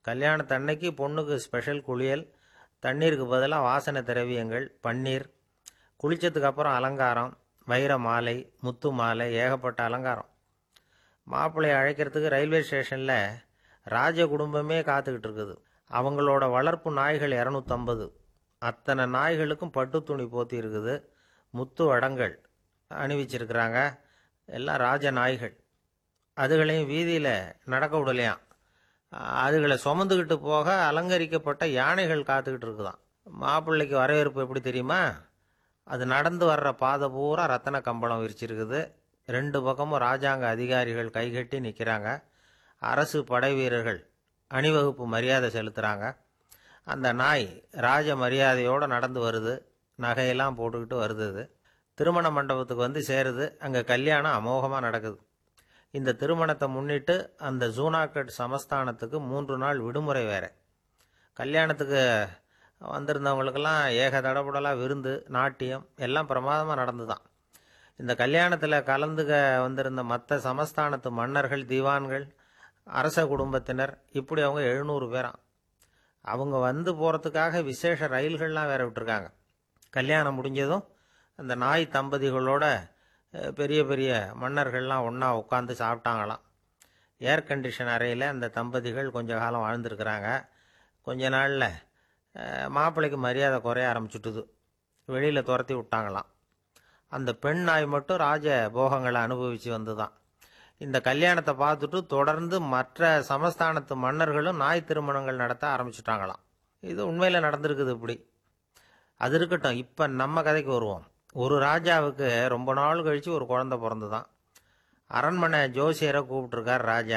கல்யாணத்தன்னைக்கு பொண்ணுக்கு ஸ்பெஷல் குளியல் தண்ணீருக்கு பதிலாக வாசனை திரவியங்கள் பன்னீர் குளித்ததுக்கு அப்புறம் அலங்காரம் வைர மாலை முத்து மாலை ஏகப்பட்ட அலங்காரம் மாப்பிள்ளையை அழைக்கிறதுக்கு ரயில்வே ஸ்டேஷனில் ராஜ குடும்பமே காத்துக்கிட்டு இருக்குது அவங்களோட வளர்ப்பு நாய்கள் இரநூத்தம்பது அத்தனை நாய்களுக்கும் பட்டு துணி போத்தி இருக்குது முத்து வடங்கள் அணிவிச்சிருக்கிறாங்க எல்லாம் ராஜ நாய்கள் அதுகளையும் வீதியில் நடக்க விடலையாம் அதுகளை சுமந்துக்கிட்டு போக அலங்கரிக்கப்பட்ட யானைகள் காத்துக்கிட்டு இருக்குதாம் மாப்பிள்ளைக்கு வரவேற்பு எப்படி தெரியுமா அது நடந்து வர்ற பாதை பூரா ரத்தன கம்பளம் விரிச்சிருக்குது ரெண்டு பக்கமும் ராஜாங்க அதிகாரிகள் கைகட்டி நிற்கிறாங்க அரசு படை வீரர்கள் அணிவகுப்பு மரியாதை செலுத்துகிறாங்க அந்த நாய் ராஜ மரியாதையோடு நடந்து வருது நகையெல்லாம் போட்டுக்கிட்டு வருது அது திருமண மண்டபத்துக்கு வந்து சேருது அங்கே கல்யாணம் அமோகமாக நடக்குது இந்த திருமணத்தை முன்னிட்டு அந்த ஜூனாக்கட் சமஸ்தானத்துக்கு மூன்று நாள் விடுமுறை வேற கல்யாணத்துக்கு வந்திருந்தவங்களுக்கெல்லாம் ஏக தடபுடலாக விருந்து நாட்டியம் எல்லாம் பிரமாதமாக நடந்து தான் இந்த கல்யாணத்தில் கலந்துக்க வந்திருந்த மற்ற சமஸ்தானத்து மன்னர்கள் தீவான்கள் அரச குடும்பத்தினர் இப்படி அவங்க எழுநூறு பேராம் அவங்க வந்து போகிறதுக்காக விசேஷ ரயில்கள்லாம் வேற விட்டுருக்காங்க கல்யாணம் முடிஞ்சதும் அந்த நாய் தம்பதிகளோட அஹ், பெரிய பெரிய மன்னர்கள்லாம் ஒன்றா உட்காந்து சாப்பிட்டாங்களாம் ஏர் கண்டிஷன் அறையில் அந்த தம்பதிகள் கொஞ்ச காலம் வாழ்ந்துருக்கிறாங்க கொஞ்ச நாளில் மாப்பிள்ளைக்கு மரியாதை குறைய ஆரம்பிச்சுட்டுது வெளியில் துரத்தி விட்டாங்களாம் அந்த பெண் நாய் மட்டும் ராஜ போகங்களை அனுபவித்து வந்து தான் இந்த கல்யாணத்தை பார்த்துட்டு தொடர்ந்து மற்ற சமஸ்தானத்து மன்னர்களும் நாய் திருமணங்கள் நடத்த ஆரம்பிச்சுட்டாங்களாம் இது உண்மையில் நடந்திருக்குது இப்படி அது இருக்கட்டும் இப்போ நம்ம கதைக்கு வருவோம் ஒரு ராஜாவுக்கு ரொம்ப நாள் கழித்து ஒரு குழந்தை பிறந்துதான் அரண்மனை ஜோசியரை கூப்பிட்ருக்கார் ராஜா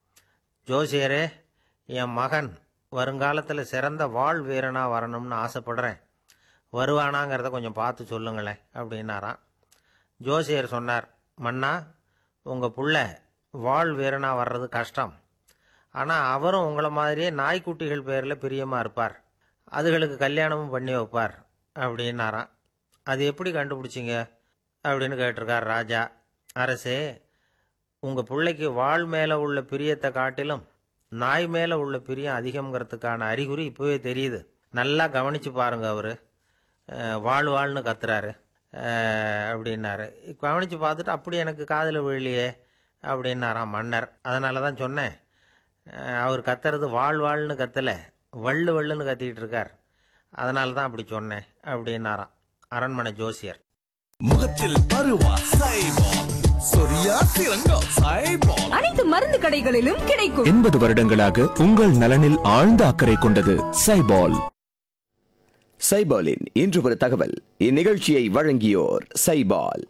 ஜோசியரே என் மகன் வருங்காலத்தில் சிறந்த வாழ் வீரனாக வரணும்னு ஆசைப்படுறேன் வருவானாங்கிறத கொஞ்சம் பார்த்து சொல்லுங்களேன் அப்படின்னாராம் ஜோசியர் சொன்னார் மன்னா உங்கள் புள்ள வாழ் வீரனாக வர்றது கஷ்டம் ஆனால் அவரும் உங்களை மாதிரியே நாய்க்குட்டிகள் பேரில் பிரியமாக இருப்பார் அதுகளுக்கு கல்யாணமும் பண்ணி வைப்பார் அப்படின்னாராம் அது எப்படி கண்டுபிடிச்சிங்க அப்படின்னு கேட்டிருக்கார் ராஜா அரசே உங்கள் பிள்ளைக்கு வாழ் மேலே உள்ள பிரியத்தை காட்டிலும் நாய் மேலே உள்ள பிரியம் அதிகம்ங்கிறதுக்கான அறிகுறி இப்போவே தெரியுது நல்லா கவனித்து பாருங்க அவர் வாழ் வாழ்னு கத்துறாரு அஹ், அப்படின்னாரு கவனித்து பார்த்துட்டு அப்படி எனக்கு காதில் விழலையே அப்படின்னாராம் மன்னர் அதனால தான் சொன்னேன் அஹ், அவர் கத்துறது வாழ் வாழ்னு கத்தலை வள்ளு வள்ளுன்னு கத்திக்கிட்டு இருக்கார் அதனால தான் அப்படி சொன்னேன் அப்படின்னாராம் அரண்மனை ஜோசியர் முகத்தில் பருவா சைபால் சொரியா சிறங்கா சைபால் அனைத்து மருந்து கடைகளிலும் கிடைக்கும் எண்பது வருடங்களாக உங்கள் நலனில் ஆழ்ந்த அக்கறை கொண்டது சைபால் சைபாலின் இன்று ஒரு தகவல் இந்நிகழ்ச்சியை வழங்கியோர் சைபால்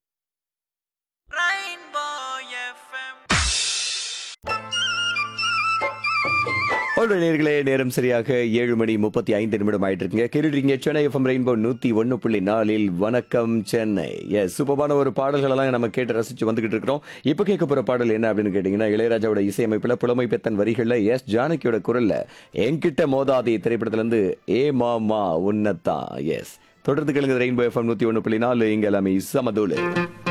ஒன்று நேர்களே நேரம் சரியாக ஏழு மணி முப்பத்தி ஐந்து நிமிடம் ஆயிட்டு இருக்குங்க கேட்டுறீங்க சென்னை எஃப்எம் ரெயின்போ நூத்தி ஒன்னு புள்ளி நாலில் வணக்கம் சென்னை எஸ் சூப்பரான ஒரு பாடல்கள் எல்லாம் நம்ம கேட்டு ரசிச்சு வந்துகிட்டு இருக்கிறோம் இப்போ கேட்க போற பாடல் என்ன அப்படின்னு கேட்டீங்கன்னா இளையராஜாவோட இசையமைப்புல புலமை பெத்தன் வரிகள்ல எஸ் ஜானகியோட குரல்ல என்கிட்ட மோதாதி திரைப்படத்துல இருந்து ஏ மாமா உன்னத்தான் எஸ் தொடர்ந்து கேளுங்க ரெயின்போ எஃப்எம் நூத்தி ஒன்னு புள்ளி நாலு இங்க எல்லாமே சமதூலு